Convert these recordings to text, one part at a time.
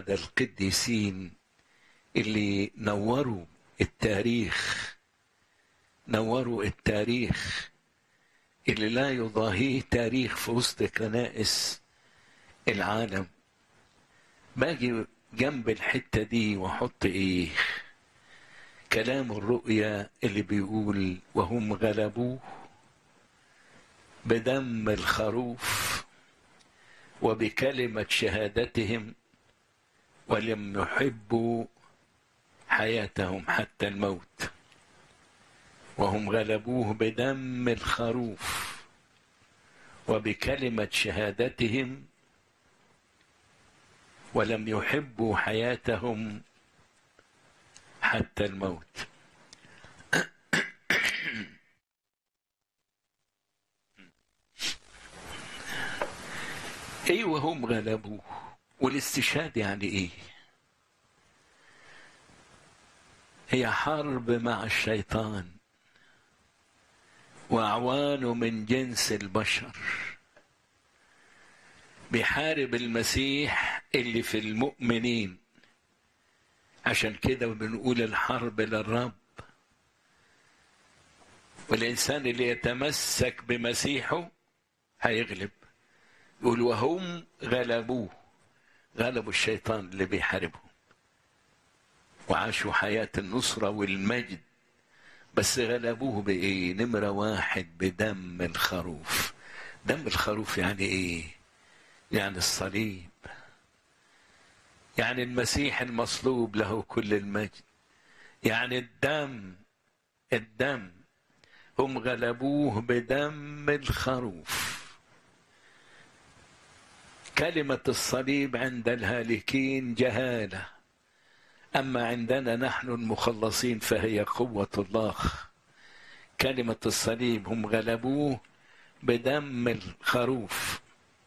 الشهداء القديسين اللي نوروا التاريخ نوروا التاريخ اللي لا يضاهيه تاريخ في وسط كنائس العالم باجي جنب الحتة دي واحط ايه كلام الرؤيا اللي بيقول وهم غلبوه بدم الخروف وبكلمة شهادتهم ولم يحبوا حياتهم حتى الموت وهم غلبوه بدم الخروف وبكلمة شهادتهم ولم يحبوا حياتهم حتى الموت ايوه هم غلبوه والاستشهاد يعني ايه هي حرب مع الشيطان واعوانه من جنس البشر بيحارب المسيح اللي في المؤمنين عشان كده بنقول الحرب للرب والإنسان اللي يتمسك بمسيحه هيغلب يقول وهم غلبوه غلبوا الشيطان اللي بيحاربهم وعاشوا حياة النصرة والمجد بس غلبوه بإيه؟ نمرة واحد بدم الخروف دم الخروف يعني إيه؟ يعني الصليب يعني المسيح المصلوب له كل المجد يعني الدم الدم هم غلبوه بدم الخروف كلمة الصليب عند الهالكين جهالة أما عندنا نحن المخلصين فهي قوة الله كلمة الصليب هم غلبوه بدم الخروف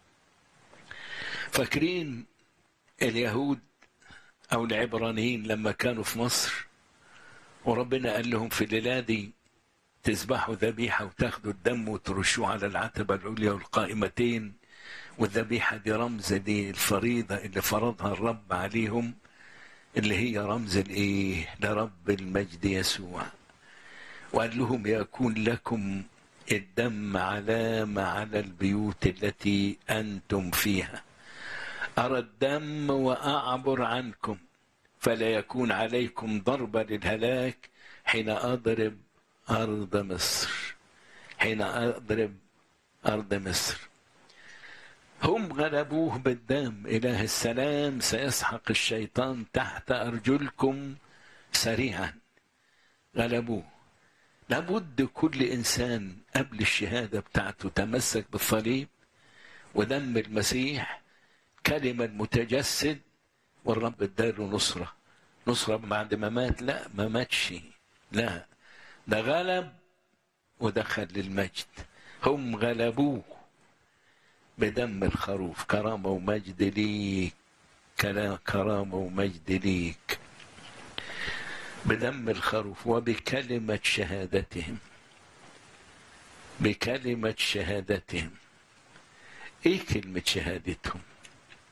فاكرين اليهود او العبرانيين لما كانوا في مصر وربنا قال لهم في الليله دي تذبحوا ذبيحه وتاخدوا الدم وترشوه على العتبه العليا والقائمتين والذبيحه دي رمز دي الفريضه اللي فرضها الرب عليهم اللي هي رمز الايه لرب المجد يسوع وقال لهم يكون لكم الدم علامه على البيوت التي انتم فيها أرى الدم وأعبر عنكم فلا يكون عليكم ضربة للهلاك حين أضرب أرض مصر حين أضرب أرض مصر هم غلبوه بالدم إله السلام سيسحق الشيطان تحت أرجلكم سريعا غلبوه لابد كل إنسان قبل الشهادة بتاعته تمسك بالصليب ودم المسيح كلمة المتجسد والرب اداله نصرة نصرة بعد ما مات لا ما ماتش لا ده غلب ودخل للمجد هم غلبوه بدم الخروف كرامة ومجد ليك كرامة ومجد ليك بدم الخروف وبكلمة شهادتهم بكلمة شهادتهم ايه كلمة شهادتهم